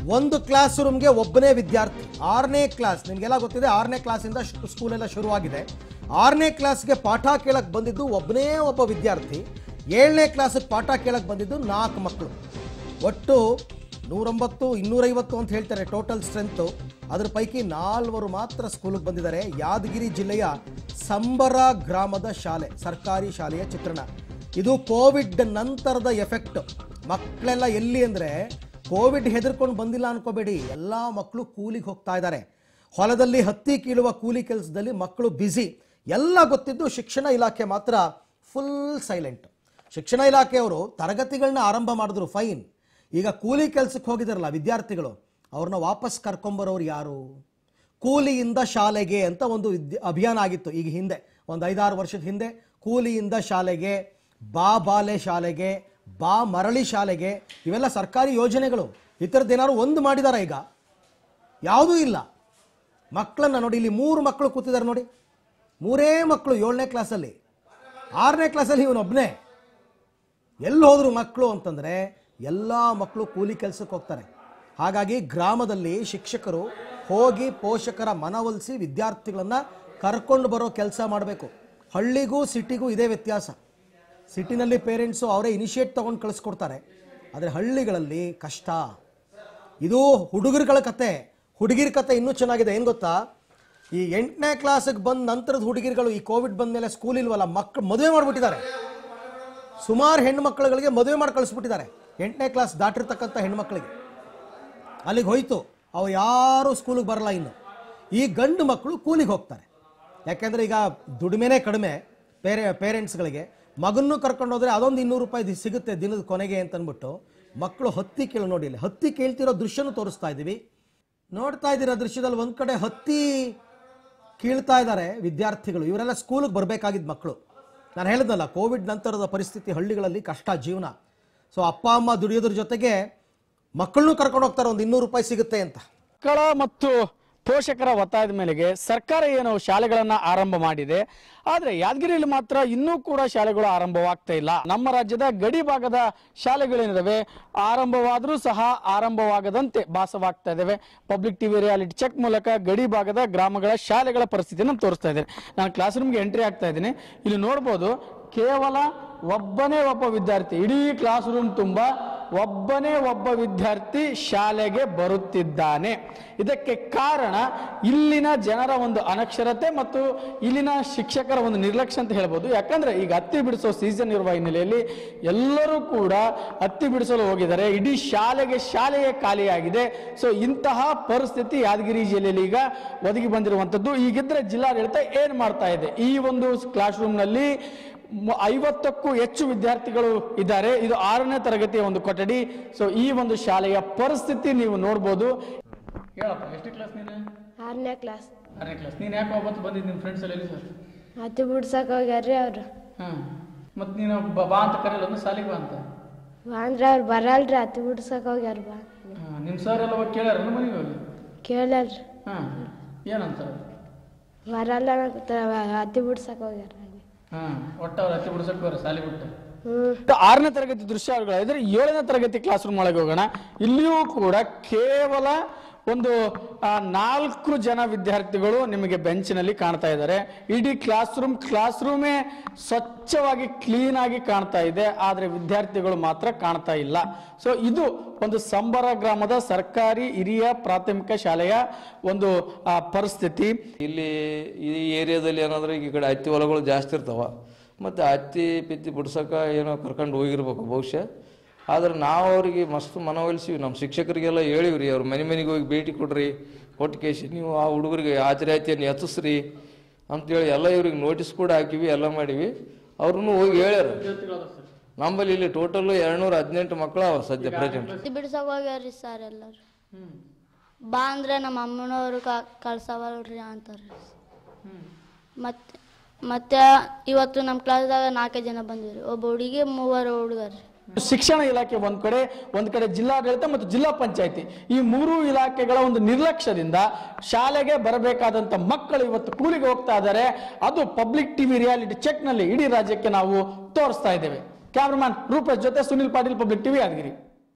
ಒಂದು ಕ್ಲಾಸ್ ರೂಮ್ಗೆ ಒಬ್ಬನೇ ವಿದ್ಯಾರ್ಥಿ ಆರನೇ ಕ್ಲಾಸ್ ನಿಮಗೆಲ್ಲ ಗೊತ್ತಿದೆ ಆರನೇ ಕ್ಲಾಸಿಂದ ಶು- ಸ್ಕೂಲೆಲ್ಲ ಶುರುವಾಗಿದೆ ಆರನೇ ಕ್ಲಾಸ್ಗೆ ಪಾಠ ಕೇಳಕ್ಕೆ ಬಂದಿದ್ದು ಒಬ್ಬನೇ ಒಬ್ಬ ವಿದ್ಯಾರ್ಥಿ ಏಳನೇ ಕ್ಲಾಸಿಗೆ ಪಾಠ ಕೇಳಕ್ಕೆ ಬಂದಿದ್ದು ನಾಲ್ಕು ಮಕ್ಕಳು ಒಟ್ಟು ನೂರೊಂಬತ್ತು ಇನ್ನೂರೈವತ್ತು ಅಂತ ಹೇಳ್ತಾರೆ ಟೋಟಲ್ ಸ್ಟ್ರೆಂತು ಅದ್ರ ಪೈಕಿ ನಾಲ್ವರು ಮಾತ್ರ ಸ್ಕೂಲಿಗೆ ಬಂದಿದ್ದಾರೆ ಯಾದಗಿರಿ ಜಿಲ್ಲೆಯ ಸಂಬರ ಗ್ರಾಮದ ಶಾಲೆ ಸರ್ಕಾರಿ ಶಾಲೆಯ ಚಿತ್ರಣ ಇದು ಕೋವಿಡ್ ನಂತರದ ಎಫೆಕ್ಟ್ ಮಕ್ಕಳೆಲ್ಲ ಎಲ್ಲಿ ಅಂದರೆ ಕೋವಿಡ್ ಹೆದರ್ಕೊಂಡು ಬಂದಿಲ್ಲ ಅನ್ಕೋಬೇಡಿ ಎಲ್ಲ ಮಕ್ಕಳು ಕೂಲಿಗೆ ಹೋಗ್ತಾ ಇದ್ದಾರೆ ಹೊಲದಲ್ಲಿ ಹತ್ತಿ ಕೀಳುವ ಕೂಲಿ ಕೆಲಸದಲ್ಲಿ ಮಕ್ಕಳು ಬ್ಯುಸಿ ಎಲ್ಲ ಗೊತ್ತಿದ್ದು ಶಿಕ್ಷಣ ಇಲಾಖೆ ಮಾತ್ರ ಫುಲ್ ಸೈಲೆಂಟ್ ಶಿಕ್ಷಣ ಇಲಾಖೆಯವರು ತರಗತಿಗಳನ್ನ ಆರಂಭ ಮಾಡಿದ್ರು ಫೈನ್ ಈಗ ಕೂಲಿ ಕೆಲಸಕ್ಕೆ ಹೋಗಿದಾರಲ್ಲ ವಿದ್ಯಾರ್ಥಿಗಳು ಅವ್ರನ್ನ ವಾಪಸ್ ಕರ್ಕೊಂಬರೋರು ಯಾರು ಕೂಲಿಯಿಂದ ಶಾಲೆಗೆ ಅಂತ ಒಂದು ವಿದ್ಯ ಅಭಿಯಾನ ಆಗಿತ್ತು ಈಗ ಹಿಂದೆ ಒಂದು ಐದಾರು ವರ್ಷದ ಹಿಂದೆ ಕೂಲಿಯಿಂದ ಶಾಲೆಗೆ ಬಾ ಬಾಲೆ ಶಾಲೆಗೆ ಬಾ ಮರಳಿ ಶಾಲೆಗೆ ಇವೆಲ್ಲ ಸರ್ಕಾರಿ ಯೋಜನೆಗಳು ಈ ಥರದ್ದು ಏನಾದ್ರು ಒಂದು ಮಾಡಿದಾರ ಈಗ ಯಾವುದೂ ಇಲ್ಲ ಮಕ್ಕಳನ್ನ ನೋಡಿ ಇಲ್ಲಿ ಮೂರು ಮಕ್ಕಳು ಕೂತಿದ್ದಾರೆ ನೋಡಿ ಮೂರೇ ಮಕ್ಕಳು ಏಳನೇ ಕ್ಲಾಸಲ್ಲಿ ಆರನೇ ಕ್ಲಾಸಲ್ಲಿ ಇವನೊಬ್ಬನೇ ಎಲ್ಲಿ ಹೋದ್ರು ಮಕ್ಕಳು ಅಂತಂದರೆ ಎಲ್ಲ ಮಕ್ಕಳು ಕೂಲಿ ಕೆಲಸಕ್ಕೆ ಹೋಗ್ತಾರೆ ಹಾಗಾಗಿ ಗ್ರಾಮದಲ್ಲಿ ಶಿಕ್ಷಕರು ಹೋಗಿ ಪೋಷಕರ ಮನವೊಲಿಸಿ ವಿದ್ಯಾರ್ಥಿಗಳನ್ನು ಕರ್ಕೊಂಡು ಬರೋ ಕೆಲಸ ಮಾಡಬೇಕು ಹಳ್ಳಿಗೂ ಸಿಟಿಗೂ ಇದೇ ವ್ಯತ್ಯಾಸ ಸಿಟಿನಲ್ಲಿ ಪೇರೆಂಟ್ಸು ಅವರೇ ಇನಿಷಿಯೇಟ್ ತೊಗೊಂಡು ಕಳಿಸ್ಕೊಡ್ತಾರೆ ಆದರೆ ಹಳ್ಳಿಗಳಲ್ಲಿ ಕಷ್ಟ ಇದು ಹುಡುಗರುಗಳ ಕತೆ ಹುಡುಗಿರ ಕತೆ ಇನ್ನೂ ಚೆನ್ನಾಗಿದೆ ಏನು ಗೊತ್ತಾ ಈ ಎಂಟನೇ ಕ್ಲಾಸಿಗೆ ಬಂದ ನಂತರದ ಹುಡುಗಿರುಗಳು ಈ ಕೋವಿಡ್ ಬಂದ ಮೇಲೆ ಸ್ಕೂಲ್ ಇಲ್ವಲ್ಲ ಮಕ್ಕಳು ಮದುವೆ ಮಾಡಿಬಿಟ್ಟಿದ್ದಾರೆ ಸುಮಾರು ಹೆಣ್ಮಕ್ಳುಗಳಿಗೆ ಮದುವೆ ಮಾಡಿ ಕಳಿಸ್ಬಿಟ್ಟಿದ್ದಾರೆ ಎಂಟನೇ ಕ್ಲಾಸ್ ದಾಟಿರ್ತಕ್ಕಂಥ ಹೆಣ್ಮಕ್ಳಿಗೆ ಅಲ್ಲಿಗೆ ಹೋಯ್ತು ಅವು ಯಾರೂ ಸ್ಕೂಲಿಗೆ ಬರಲ್ಲ ಇನ್ನು ಈ ಗಂಡು ಮಕ್ಕಳು ಕೂಲಿಗೆ ಹೋಗ್ತಾರೆ ಯಾಕೆಂದರೆ ಈಗ ದುಡಿಮೆನೇ ಕಡಿಮೆ ಪೇರೆ ಪೇರೆಂಟ್ಸ್ಗಳಿಗೆ ಮಗನ್ನೂ ಕರ್ಕೊಂಡು ಹೋದ್ರೆ ಅದೊಂದು ಇನ್ನೂರು ರೂಪಾಯಿ ದಿ- ಸಿಗುತ್ತೆ ದಿನದ ಕೊನೆಗೆ ಅಂತ ಅಂದ್ಬಿಟ್ಟು ಮಕ್ಕಳು ಹತ್ತಿ ಕೀಳು ನೋಡಿ ಇಲ್ಲಿ ಹತ್ತಿ ಕೇಳ್ತಿರೋ ದೃಶ್ಯನೂ ತೋರಿಸ್ತಾ ಇದ್ದೀವಿ ನೋಡ್ತಾ ಇದ್ದೀರಾ ದೃಶ್ಯದಲ್ಲಿ ಒಂದು ಕಡೆ ಹತ್ತಿ ಕೀಳ್ತಾ ಇದ್ದಾರೆ ವಿದ್ಯಾರ್ಥಿಗಳು ಇವರೆಲ್ಲ ಸ್ಕೂಲಿಗೆ ಬರಬೇಕಾಗಿದ್ದ ಮಕ್ಕಳು ನಾನು ಹೇಳಿದ್ನಲ್ಲ ಕೋವಿಡ್ ನಂತರದ ಪರಿಸ್ಥಿತಿ ಹಳ್ಳಿಗಳಲ್ಲಿ ಕಷ್ಟ ಜೀವನ ಸೊ ಅಪ್ಪ ಅಮ್ಮ ದುಡಿಯೋದ್ರ ಜೊತೆಗೆ ಮಕ್ಕಳನ್ನೂ ಕರ್ಕೊಂಡು ಹೋಗ್ತಾರೆ ಒಂದು ಇನ್ನೂರು ರೂಪಾಯಿ ಸಿಗುತ್ತೆ ಅಂತ ಮಕ್ಕಳ ಮತ್ತು ಪೋಷಕರ ಒತ್ತಾಯದ ಮೇಲೆಗೆ ಸರ್ಕಾರ ಏನು ಶಾಲೆಗಳನ್ನ ಆರಂಭ ಮಾಡಿದೆ ಆದ್ರೆ ಯಾದಗಿರಿಯಲ್ಲಿ ಮಾತ್ರ ಇನ್ನೂ ಕೂಡ ಶಾಲೆಗಳು ಆರಂಭವಾಗ್ತಾ ಇಲ್ಲ ನಮ್ಮ ರಾಜ್ಯದ ಗಡಿ ಭಾಗದ ಶಾಲೆಗಳೇನಿದಾವೆ ಆರಂಭವಾದರೂ ಸಹ ಆರಂಭವಾಗದಂತೆ ಭಾಸವಾಗ್ತಾ ಇದ್ದಾವೆ ಪಬ್ಲಿಕ್ ಟಿವಿ ರಿಯಾಲಿಟಿ ಚೆಕ್ ಮೂಲಕ ಗಡಿ ಭಾಗದ ಗ್ರಾಮಗಳ ಶಾಲೆಗಳ ಪರಿಸ್ಥಿತಿಯನ್ನು ತೋರಿಸ್ತಾ ಇದ್ದೇನೆ ನಾನು ಕ್ಲಾಸ್ ರೂಮ್ಗೆ ಎಂಟ್ರಿ ಆಗ್ತಾ ಇದ್ದೀನಿ ಇಲ್ಲಿ ನೋಡ್ಬೋದು ಕೇವಲ ಒಬ್ಬನೇ ಒಬ್ಬ ವಿದ್ಯಾರ್ಥಿ ಇಡೀ ಕ್ಲಾಸ್ ರೂಮ್ ತುಂಬ ಒಬ್ಬನೇ ಒಬ್ಬ ವಿದ್ಯಾರ್ಥಿ ಶಾಲೆಗೆ ಬರುತ್ತಿದ್ದಾನೆ ಇದಕ್ಕೆ ಕಾರಣ ಇಲ್ಲಿನ ಜನರ ಒಂದು ಅನಕ್ಷರತೆ ಮತ್ತು ಇಲ್ಲಿನ ಶಿಕ್ಷಕರ ಒಂದು ನಿರ್ಲಕ್ಷ್ಯ ಅಂತ ಹೇಳ್ಬೋದು ಯಾಕಂದ್ರೆ ಈಗ ಹತ್ತಿ ಬಿಡಿಸೋ ಸೀಸನ್ ಇರುವ ಹಿನ್ನೆಲೆಯಲ್ಲಿ ಎಲ್ಲರೂ ಕೂಡ ಹತ್ತಿ ಬಿಡಿಸಲು ಹೋಗಿದ್ದಾರೆ ಇಡೀ ಶಾಲೆಗೆ ಶಾಲೆಯೇ ಖಾಲಿಯಾಗಿದೆ ಸೊ ಇಂತಹ ಪರಿಸ್ಥಿತಿ ಯಾದಗಿರಿ ಜಿಲ್ಲೆಯಲ್ಲಿ ಈಗ ಒದಗಿ ಬಂದಿರುವಂಥದ್ದು ಈಗಿದ್ರೆ ಜಿಲ್ಲಾಡಳಿತ ಏನ್ ಮಾಡ್ತಾ ಇದೆ ಈ ಒಂದು ಕ್ಲಾಸ್ ರೂಮ್ನಲ್ಲಿ ಮ- ಐವತ್ತಕ್ಕೂ ಹೆಚ್ಚು ವಿದ್ಯಾರ್ಥಿಗಳು ಇದ್ದಾರೆ ಇದು ಆರನೇ ತರಗತಿಯ ಒಂದು ಕೊಠಡಿ ಸೊ ಈ ಒಂದು ಶಾಲೆಯ ಪರಿಸ್ಥಿತಿ ನೀವು ನೋಡ್ಬೋದು ಹೇಳಪ್ಪ ಎಷ್ಟು ಕ್ಲಾಸ್ ನೀನು ಆರನೇ ಕ್ಲಾಸ್ ಆರನೇ ಕ್ಲಾಸ್ ನೀನು ಯಾಕೆ ಒಬ್ಬತ್ತು ಬಂದಿದ್ದು ನಿಮ್ಮ ಫ್ರೆಂಡ್ಸ್ ಎಲ್ಲ ಎಲ್ಲಿ ಸರ್ ಹತ್ತಿ ಬಿಡ್ಸಕ್ಕೆ ಹೋಗ್ಯಾರ್ರಿ ಅವ್ರು ಹಾಂ ಮತ್ತು ನೀನು ಬ- ಬಾ ಅಂತ ಕರೆಯಲ್ಲ ಒಂದು ಸಾಲಿಗೆ ಬಾ ಅಂತ ಬಾ ಅಂದ್ರೆ ಅವ್ರು ಬರಲ್ರಿ ಹತ್ತಿ ಬಿಡ್ಸಕ್ಕೆ ಹೋಗ್ಯಾರ ಬಾ ಹಾಂ ನಿಮ್ಮ ಸರ್ ಎಲ್ಲ ಹೋಗಿ ಕೇಳ್ಯಾರ ಮನೆಗೆ ಹೋಗಿ ಕೇಳಲ್ರಿ ಹಾಂ ಏನಂತಾರೆ ಬರಲ್ಲ ಅನ್ನಕತ್ತಾರ, ಹತ್ತಿ ಬಿಡ್ಸಕ್ಕೆ ಹೋಗ್ಯಾರ ಹಾಂ ಒಟ್ಟು ಅವ್ರು ಹತ್ತಿ ಬಿಡ್ಸಕ್ಕೆ ಹೋಗ್ರ ಸಾಲಿ ಬಿಟ್ಟು ಹ್ಞೂ ಆರನೇ ತರಗತಿ ದೃಶ್ಯಗಳು ಇದ್ರೆ ಏಳನೇ ತರಗತಿ ಕ್ಲಾಸ್ ರೂಮ್ ಒಳಗೆ ಹೋಗೋಣ ಇಲ್ಲಿಯೂ ಕೂಡ ಕೇವಲ ಒಂದು ಆ, ನಾಲ್ಕು ಜನ ವಿದ್ಯಾರ್ಥಿಗಳು ನಿಮಗೆ ಬೆಂಚಿನಲ್ಲಿ ಕಾಣ್ತಾ ಇದ್ದಾರೆ ಇಡೀ ಕ್ಲಾಸ್ ರೂಮ್ ಕ್ಲಾಸ್ ರೂಮೇ ಸ್ವಚ್ಛವಾಗಿ ಕ್ಲೀನ್ ಆಗಿ ಕಾಣ್ತಾ ಇದೆ ಆದರೆ ವಿದ್ಯಾರ್ಥಿಗಳು ಮಾತ್ರ ಕಾಣ್ತಾ ಇಲ್ಲ ಸೊ ಇದು ಒಂದು ಸಂಬರ ಗ್ರಾಮದ ಸರ್ಕಾರಿ ಹಿರಿಯ ಪ್ರಾಥಮಿಕ ಶಾಲೆಯ ಒಂದು ಆ, ಪರಿಸ್ಥಿತಿ ಇಲ್ಲಿ ಈ ಏರಿಯಾದಲ್ಲಿ ಏನಾದ್ರೆ ಈ ಕಡೆ ಹತ್ತಿ ಹೊಲಗಳು ಜಾಸ್ತಿ ಇರ್ತಾವ ಮತ್ತು ಹತ್ತಿ ಪಿತ್ತಿ ಬಿಡ್ಸಕ್ಕೆ ಏನೋ ಕರ್ಕೊಂಡು ಹೋಗಿರ್ಬೇಕು ಬಹುಶಃ ಆದ್ರೆ ನಾವು ಅವರಿಗೆ ಮಸ್ತ್ ಮನವೊಲಿಸಿವಿ ನಮ್ಮ ಶಿಕ್ಷಕರಿಗೆಲ್ಲ ಹೇಳಿವ್ರಿ ಅವ್ರ ಮನೆ ಮನೆಗೆ ಹೋಗಿ ಭೇಟಿ ಕೊಡ್ರಿ ಕೊಟ್ಟು ಕೇಸಿ ನೀವು ಆ ಹುಡುಗರಿಗೆ ಹಾಜರಾತಿಯನ್ನು ಎತ್ತಿಸ್ರಿ ಅಂತೇಳಿ ಎಲ್ಲ ಇವ್ರಿಗೆ ನೋಟಿಸ್ ಕೂಡ ಹಾಕಿವಿ ಎಲ್ಲ ಮಾಡಿವಿ ಅವ್ರನ್ನು ಹೋಗಿ ಹೇಳ್ಯಾರ ನಮ್ಮಲ್ಲಿ ಇಲ್ಲಿ ಟೋಟಲ್ ಎರಡ್ನೂರ ಹದಿನೆಂಟು ಮಕ್ಕಳು ಅವ ಸದ್ಯ ಪ್ರೆಸೆಂಟ್ ಹತ್ತಿ ಬಿಡ್ಸಕ್ ಹೋಗ್ಯಾರ್ರಿ ಸರ್ ಎಲ್ಲರೂ ಬಾ ಅಂದ್ರೆ ನಮ್ಮ ಅಮ್ಮನವರು ಕಳ್ಸವಲ್ರಿ ಅಂತಾರ್ರಿ ಮತ್ತೆ ಮತ್ತೆ ಇವತ್ತು ನಮ್ಮ ಕ್ಲಾಸ್ದಾಗ ನಾಲ್ಕೈದು ಜನ ಬಂದಿವ್ರಿ ಒಬ್ಬ ಹುಡುಗಿ ಮೂವರು ಹುಡುಗರು ಶಿಕ್ಷಣ ಇಲಾಖೆ ಒಂದ್ ಕಡೆ ಒಂದ್ ಕಡೆ ಜಿಲ್ಲಾಡಳಿತ ಮತ್ತು ಜಿಲ್ಲಾ ಪಂಚಾಯತಿ ಈ ಮೂರು ಇಲಾಖೆಗಳ ಒಂದು ನಿರ್ಲಕ್ಷ್ಯದಿಂದ ಶಾಲೆಗೆ ಬರಬೇಕಾದಂತ ಮಕ್ಕಳು ಇವತ್ತು ಕೂಲಿಗೆ ಹೋಗ್ತಾ ಇದ್ದಾರೆ ಅದು ಪಬ್ಲಿಕ್ ಟಿವಿ ರಿಯಾಲಿಟಿ ಚೆಕ್ ನಲ್ಲಿ ಇಡೀ ರಾಜ್ಯಕ್ಕೆ ನಾವು ತೋರಿಸ್ತಾ ಇದ್ದೇವೆ ಕ್ಯಾಮ್ರಾಮನ್ ರೂಪೇಶ್ ಜೊತೆ ಸುನಿಲ್ ಪಾಟೀಲ್ ಪಬ್ಲಿಕ್ ಟಿವಿ ಯಾದಗಿರಿ